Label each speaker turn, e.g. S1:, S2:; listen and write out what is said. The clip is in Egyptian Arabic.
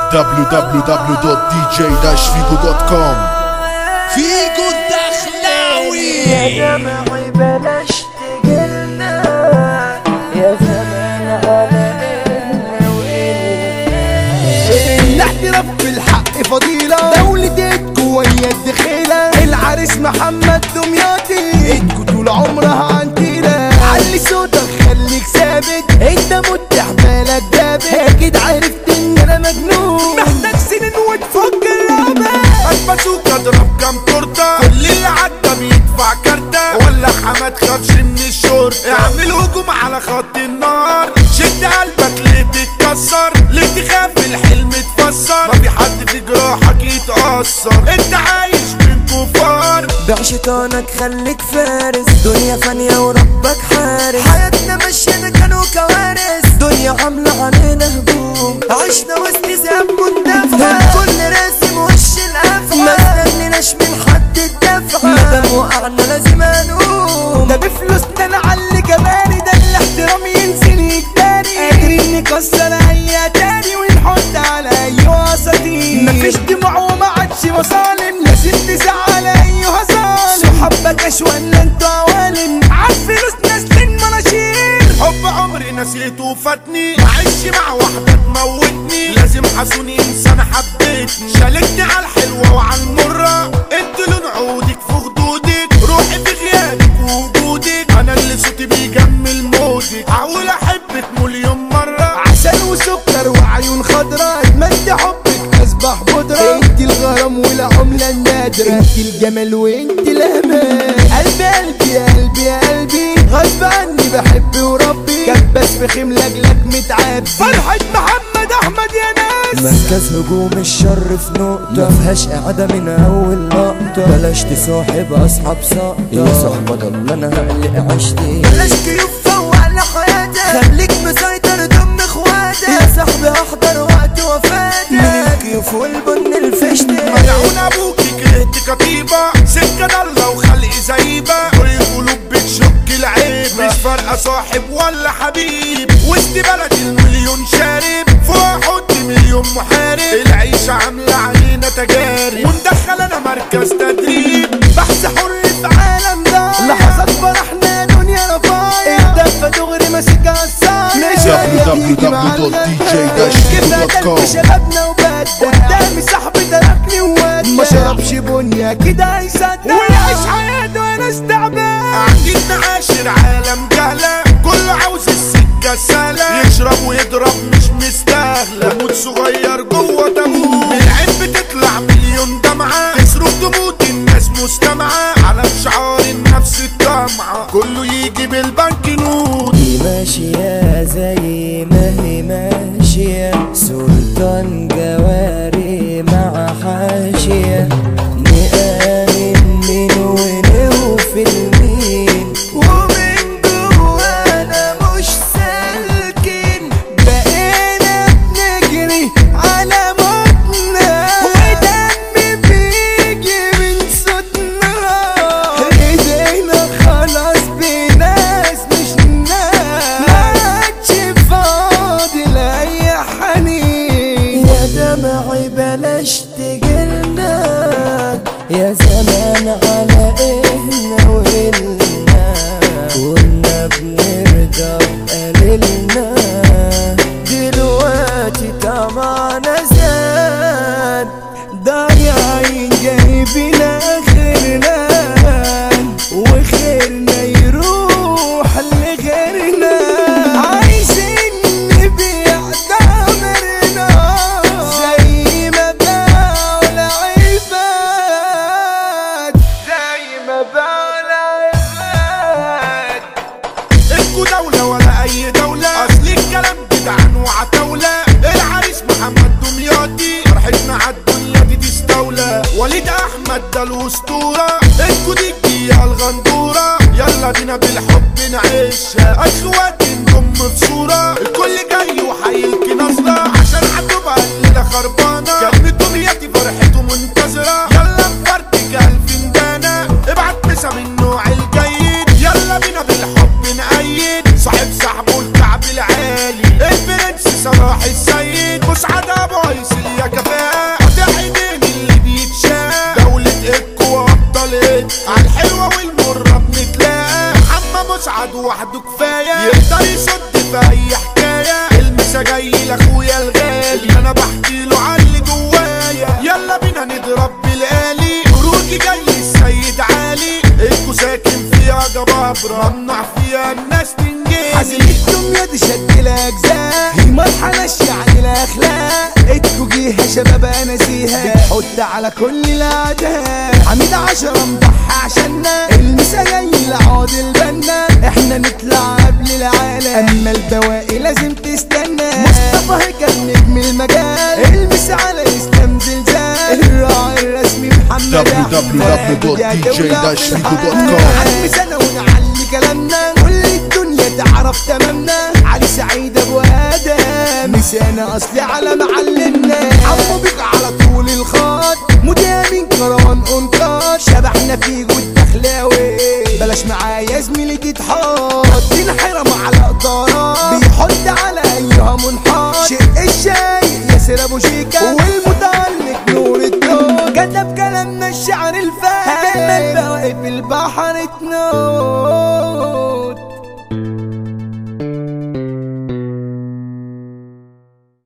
S1: www.dj-figo.com
S2: فيكو الدخلاوي
S3: يا دمعي بلاش تقلنا يا زمان على إلنا وإلنا
S2: الاعتراف بالحق فضيلة دولتك ويا الدخيلة العريس محمد دمياطي ايدكوا طول عمرها عنتيلة علي صوتك خليك ثابت انت متح بالك دابت اكيد عرفت ان انا مجنون محتاج سنين وتفك اللعبة
S4: البازوك اضرب كام تورته كل اللي عدى بيدفع كارته ولا حماد خافش من الشرطه اعمل هجوم على خط النار شد قلبك ليه تتكسر ليه تخاف الحلم تفسر ما في حد في جراحك يتأثر انت عايش بين كفار
S3: بيع شيطانك خليك فارس دنيا فانية وربك حارس حياتنا ماشية كانوا كوارث دنيا عاملة علينا هجوم عشنا وسط ذئاب مندفعة الكل راسم وش الأفعى ما استنيناش من حد الدفعة مادام وقعنا لازم هنقوم
S2: ده بفلوسنا نعلي جمالي ده الاحترام ينزل يجباري قادرين نكسر اي تاني ونحط على اي وسطي مفيش دموع وما عادش مصالم لازم تزعل ايها ظالم صحابك اشوان انتوا عوالم عالفلوس نازلين مناشير
S4: حب عمري نسيته وفاتني معيش مع واحدة تموتني لازم حسوني انسان حبيتني شالتني على الحلوة وعلى المرة انت لون عودك في خدودك روحي في غيابك ووجودك انا اللي صوتي بيجمل مودك هقول احبك مليون مرة
S2: عسل وسكر وعيون خضراء اتمنى حبك اصبح بودرة انت الغرام والعملة النادرة انت الجمال وانت الامان قلبي قلبي يا قلبي يا قلبي غصب عني بحب وربي كبس في خيم لاجلك متعبي فرحة محمد احمد يا ناس
S3: مركز هجوم الشر في نقطة مفيهاش قاعدة من أول لقطة بلاش تصاحب أصحاب سقطة يا صاحبة ضل أنا هقلق عشتي بلاش كيوف فوق على حياتك خليك مسيطر ضمن اخواتك يا صاحبي احضر وقت وفاتك من الكيوف والبن الفشتك
S4: ملعون ابوكي كرهت كتيبة سكة ضلة وخلق زيبة كل القلوب بتشك العيب مش فارقة صاحب ولا حبيب وسط بلد المليون شارب فوق حط مليون محارب العيشة عاملة علينا تجارب وندخل انا مركز تدريب
S2: بحث حر في عالم ده لحظات فرحنا دنيا رفايع الدفة دغري ماسكها
S1: www.dj-figo.com
S2: شبابنا وبدا قدامي صاحبي تركني وودى ما شربش بنيا كده هيصدق ويعيش حياته وانا استعبان
S4: قاعدين نعاشر عالم جهلة كله عاوز السكة سهلة يشرب ويضرب مش مستاهلة موت صغير جوه تابوت من العين بتطلع مليون دمعة تصرخ تموت الناس مستمعة على شعار النفس الطمعة كله يجي بالبنك نوت
S3: دي ماشية زي ما هي ماشية سلطان جواري مع حاشية نآمن من ونوفي المين ومن جوانا مش سالكين
S2: بقينا بنجري على موتنا ودم بيجي من صوتنا ايدينا خلاص بناس مش ناس ما عادش فاضل اي حنين
S3: يا دمعي بلاش تجلنا يا زمان على إهنا وإلنا كنا بنرضى بقليلنا دلوقتي طمعنا زاد
S2: ضايعين جايبين اخرنا وخيرنا يروح لغيرنا عايزين نبيع دمرنا زي ما باعوا العباد زي ما باعوا العباد
S4: انكو دولة ولا اي دولة اصل الكلام جدعان وعتاولة العريس محمد دمياطي فرحتنا عالدنيا دي تستولى وليد احمد ده الاسطورة انكو دي الجية الغندورة يلا بينا بالحب نعيشها اخواتي نضم في صورة الكل جاي وحيلكي نظرة عشان هتبقى الليلة خربانة كلمة دمياطي فرحته منتظرة يلا نفرتك الف فنجانة ابعت مسا من النوع الجيد يلا بينا بالحب نأيد صاحب صاحبه الكعب العالي البرنس صلاح السيد مسعد ابو عيسى جبرة ممنوع فيها الناس تنجيني
S2: حزين الدنيا دي شد الاجزاء هي مرحله يعني الاخلاق التوجيهها شباب نسيها بتحط على كل الاعداء عميد عشرة مضحى عشاننا المسا جاي لعاد البنا احنا نطلع قبل العالم اما البواقي لازم تستنى مصطفى هيكل نجم المجال المسا على اسلام زلزال الراعي الرسمي محمد
S1: www.dj-figo.com
S2: عم سنة ونعلي كلامنا كل الدنيا تعرف تمامنا علي سعيد ابو ادم مسانا اصلي على معلمنا عمو بيك على طول الخط مدامين كروان انقاذ شبحنا فيه والدخلاوي بلاش معايا زميلي تتحط دي الحرم على قدرات بيحط على ايها منحط شق الشاي ياسر ابو شيكا والمتعلق نور الدور كتب كلامنا الشعر الفاهم كلمة بواقف البحر تنور